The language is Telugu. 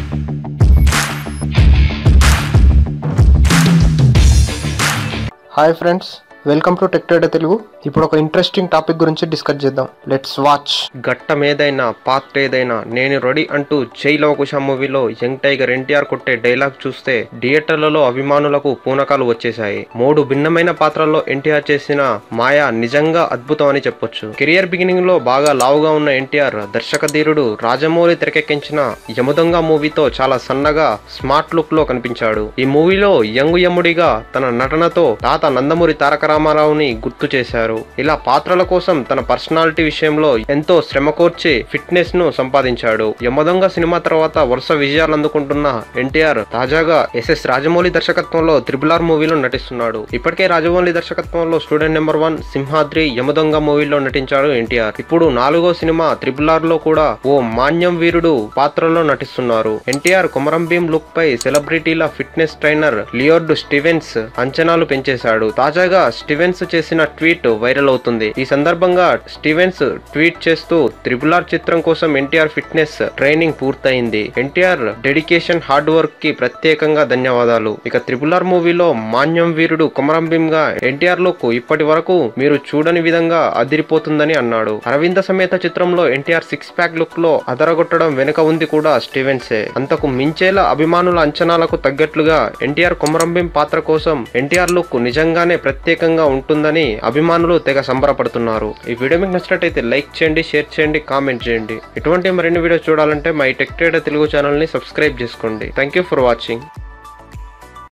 hi friends welcome to tech trader Telugu ఇప్పుడు ఒక ఇంట్రెస్టింగ్ టాపిక్ గురించి డిస్కస్ చేద్దాం లెట్స్ వాచ్ ఘట్టమేదైనా పాత్ర ఏదైనా నేను రెడీ అంటూ జై లవకుశ మూవీలో యంగ్ టైగర్ ఎన్టీఆర్ కొట్టే డైలాగ్ చూస్తే థియేటర్లలో అభిమానులకు పూనకాలు వచ్చేశాయి మూడు భిన్నమైన పాత్రల్లో ఎన్టీఆర్ చేసిన మాయ నిజంగా అద్భుతం అని చెప్పొచ్చు కెరియర్ బిగినింగ్ లో బాగా లావుగా ఉన్న ఎన్టీఆర్ దర్శక ధీరుడు రాజమౌళి తెరకెక్కించిన యముదొంగ మూవీతో చాలా సన్నగా స్మార్ట్ లుక్ లో కనిపించాడు ఈ మూవీలో యంగు యముడిగా తన నటనతో తాత నందమూరి తారక రామారావుని గుర్తు చేశారు ఇలా పాత్రల కోసం తన పర్సనాలిటీ విషయంలో ఎంతో శ్రమ కోర్చి ఫిట్నెస్ ను సంపాదించాడు యమదొంగ సినిమా తర్వాత వరుస విజయాలు అందుకుంటున్న ఎన్టీఆర్ తాజాగా ఎస్ఎస్ రాజమౌళి దర్శకత్వంలో త్రిబుల్ ఆర్ మూవీలో నటిస్తున్నాడు ఇప్పటికే రాజమౌళి దర్శకత్వంలో student number one Simhadri Yamadonga మూవీలో నటించాడు ఎన్టీఆర్ ఇప్పుడు నాలుగో సినిమా త్రిబుల్ ఆర్ లో కూడా ఓ మాన్యం వీరుడు పాత్రలో నటిస్తున్నారు ఎన్టీఆర్ కొమరం భీం లుక్ పై సెలబ్రిటీల ఫిట్నెస్ ట్రైనర్ లియోర్డ్ స్టీవెన్స్ అంచనాలు పెంచేశాడు తాజాగా స్టీవెన్స్ చేసిన ట్వీట్ వైరల్ అవుతుంది ఈ సందర్భంగా స్టీవెన్స్ ట్వీట్ చేస్తూ త్రిబుల్ ఆర్ చిత్రం కోసం ఎన్టీఆర్ ఫిట్నెస్ ట్రైనింగ్ పూర్తయింది ఎన్టీఆర్ డెడికేషన్ హార్డ్ వర్క్ కి ప్రత్యేకంగా ధన్యవాదాలు ఇక త్రిబుల్ ఆర్ మూవీలో మాన్యం వీరుడు కొమరం భీమ్ గా ఎన్టీఆర్ లుక్ ఇప్పటి వరకు మీరు చూడని విధంగా అదిరిపోతుందని అన్నాడు అరవింద సమేత చిత్రంలో ఎన్టీఆర్ సిక్స్ ప్యాక్ లుక్ లో అదరగొట్టడం వెనుక ఉంది కూడా స్టీవెన్సే అంతకు మించేలా అభిమానుల అంచనాలకు తగ్గట్లుగా ఎన్టీఆర్ కొమరం భీం పాత్ర కోసం ఎన్టీఆర్ లుక్ నిజంగానే ప్రత్యేకంగా ఉంటుందని అభిమానులు తెగ సంబరపడుతున్నారు ఈ వీడియో మీకు నచ్చినట్టయితే లైక్ చేయండి షేర్ చేయండి కామెంట్ చేయండి ఇటువంటి మరిన్ని వీడియోస్ చూడాలంటే my tech trader Telugu channel ని సబ్స్క్రైబ్ చేసుకోండి థ్యాంక్ యూ ఫర్ వాచింగ్